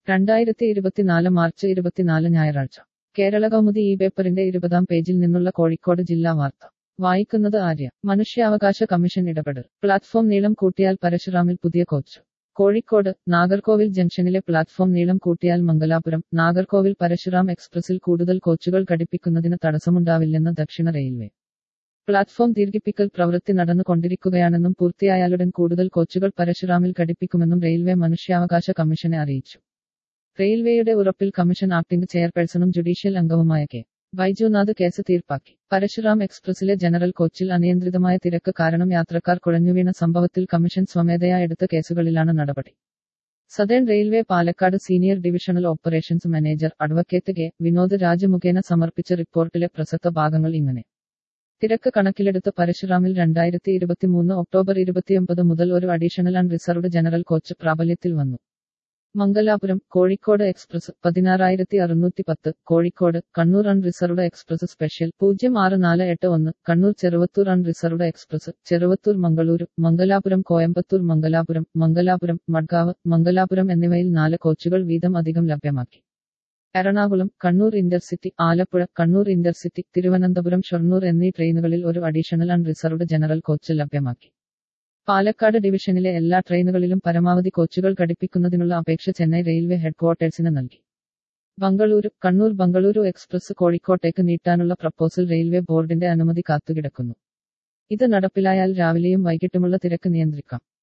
രണ്ടായിരത്തി ഇരുപത്തിനാല് മാർച്ച് ഇരുപത്തിനാല് ഞായറാഴ്ച കേരള കൗമുദി ഈ പേപ്പറിന്റെ ഇരുപതാം പേജിൽ നിന്നുള്ള കോഴിക്കോട് ജില്ലാ വാർത്ത വായിക്കുന്നത് ആര്യ മനുഷ്യാവകാശ കമ്മീഷൻ ഇടപെടൽ പ്ലാറ്റ്ഫോം നീളം കൂട്ടിയാൽ പരശുറാമിൽ പുതിയ കോച്ച് കോഴിക്കോട് നാഗർകോവിൽ ജംഗ്ഷനിലെ പ്ലാറ്റ്ഫോം നീളം കൂട്ടിയാൽ മംഗലാപുരം നാഗർകോവിൽ പരശുറാം എക്സ്പ്രസിൽ കൂടുതൽ കോച്ചുകൾ ഘടിപ്പിക്കുന്നതിന് തടസ്സമുണ്ടാവില്ലെന്ന് ദക്ഷിണ റെയിൽവേ പ്ലാറ്റ്ഫോം ദീർഘിപ്പിക്കൽ പ്രവൃത്തി നടന്നുകൊണ്ടിരിക്കുകയാണെന്നും പൂർത്തിയായാലുടൻ കൂടുതൽ കോച്ചുകൾ പരശുറാമിൽ ഘടിപ്പിക്കുമെന്നും റെയിൽവേ മനുഷ്യാവകാശ കമ്മീഷനെ അറിയിച്ചു റെയിൽവേയുടെ ഉറപ്പിൽ കമ്മീഷൻ ആക്ടിംഗ് ചെയർപേഴ്സണും ജുഡീഷ്യൽ അംഗവുമായ കെ ബൈജുനാഥ് കേസ് തീർപ്പാക്കി പരശുറാം എക്സ്പ്രസിലെ ജനറൽ കോച്ചിൽ അനിയന്ത്രിതമായ തിരക്ക് കാരണം യാത്രക്കാർ കുഴഞ്ഞുവീണ സംഭവത്തിൽ കമ്മീഷൻ സ്വമേധയാ എടുത്ത കേസുകളിലാണ് നടപടി southern railway Palakkad senior divisional operations manager advocate K Vinod Raj മുഖേന സമർപ്പിച്ച റിപ്പോർട്ടിലെ പ്രസക്ത ഭാഗങ്ങൾ ഇങ്ങനെ തിരക്ക് കണക്കിലെടുത്ത് പരശുറാമിൽ രണ്ടായിരത്തി ഇരുപത്തിമൂന്ന് ഒക്ടോബർ ഇരുപത്തിയൊമ്പത് മുതൽ ഒരു additional and reserved general coach പ്രാബല്യത്തിൽ വന്നു മംഗലാപുരം കോഴിക്കോട് എക്സ്പ്രസ് പതിനാറായിരത്തി അറുന്നൂറ്റി പത്ത് Kozhikode Kannur unreserved express special പൂജ്യം ആറ് നാല് എട്ട് ഒന്ന് കണ്ണൂർ ചെറുവത്തൂർ അൺറിസർവ്ഡ് എക്സ്പ്രസ് ചെറുവത്തൂർ മംഗളൂരു മംഗലാപുരം കോയമ്പത്തൂർ മംഗലാപുരം മംഗലാപുരം മഡ്ഗാവ് മംഗലാപുരം എന്നിവയിൽ നാല് കോച്ചുകൾ വീതം അധികം ലഭ്യമാക്കി എറണാകുളം കണ്ണൂർ ഇന്റർസിറ്റി ആലപ്പുഴ കണ്ണൂർ ഇന്റർസിറ്റി തിരുവനന്തപുരം ഷൊർണൂർ എന്നീ ട്രെയിനുകളിൽ ഒരു additional and reserved general coach ലഭ്യമാക്കി പാലക്കാട് ഡിവിഷനിലെ എല്ലാ ട്രെയിനുകളിലും പരമാവധി കോച്ചുകൾ ഘടിപ്പിക്കുന്നതിനുള്ള അപേക്ഷ ചെന്നൈ റെയിൽവേ ഹെഡ്ക്വാർട്ടേഴ്സിന് നൽകി ബംഗളൂരു കണ്ണൂർ ബംഗളൂരു എക്സ്പ്രസ് കോഴിക്കോട്ടേക്ക് നീട്ടാനുള്ള പ്രപ്പോസൽ റെയിൽവേ ബോർഡിന്റെ അനുമതി കാത്തുകിടക്കുന്നു ഇത് നടപ്പിലായാൽ രാവിലെയും വൈകിട്ടുമുള്ള തിരക്ക് നിയന്ത്രിക്കാം